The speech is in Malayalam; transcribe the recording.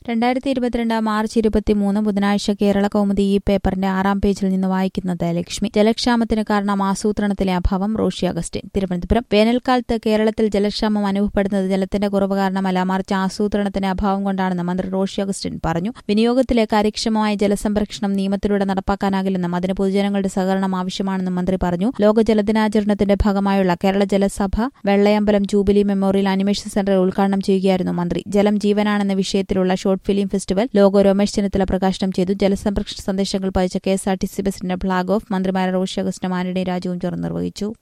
രണ്ടായിരത്തി ഇരുപത്തിരണ്ട് മാർച്ച് ഇരുപത്തിമൂന്ന് ബുധനാഴ്ച കേരള കൗമുദി ഈ പേപ്പറിന്റെ ആറാം പേജിൽ നിന്ന് വായിക്കുന്നത് ലക്ഷ്മി ജലക്ഷാമത്തിന് കാരണം ആസൂത്രണത്തിലെ അഭാവം റോഷി അഗസ്റ്റിൻ തിരുവനന്തപുരം വേനൽക്കാലത്ത് കേരളത്തിൽ ജലക്ഷാമം അനുഭവപ്പെടുന്നത് ജലത്തിന്റെ കുറവ് കാരണമല്ല മറിച്ച് ആസൂത്രണത്തിന്റെ അഭാവം കൊണ്ടാണെന്ന് മന്ത്രി റോഷി അഗസ്റ്റിൻ പറഞ്ഞു വിനിയോഗത്തിലെ കാര്യക്ഷമമായ ജലസംരക്ഷണം നിയമത്തിലൂടെ നടപ്പാക്കാനാകില്ലെന്നും അതിന് പൊതുജനങ്ങളുടെ സഹകരണം ആവശ്യമാണെന്നും മന്ത്രി പറഞ്ഞു ലോക ജലദിനാചരണത്തിന്റെ ഭാഗമായുള്ള Kerala Jalasabha Vellayambalam jubilee memorial animation centre ഉദ്ഘാടനം ചെയ്യുകയായിരുന്നു മന്ത്രി ജലം ജീവനാണെന്ന വിഷയത്തിലുള്ള short film festival logo Ramesh Chennithala പ്രകാശനം ചെയ്തു ജലസംരക്ഷണ സന്ദേശങ്ങൾ പതിച്ച K S R T C ബസിന്റെ ഫ്ളാഗ് ഓഫ് മന്ത്രിമാരെ റോഷി അഗസ്റ്റിനും ആന്റണി രാജുവും ചേർന്ന് നിർവഹിച്ചു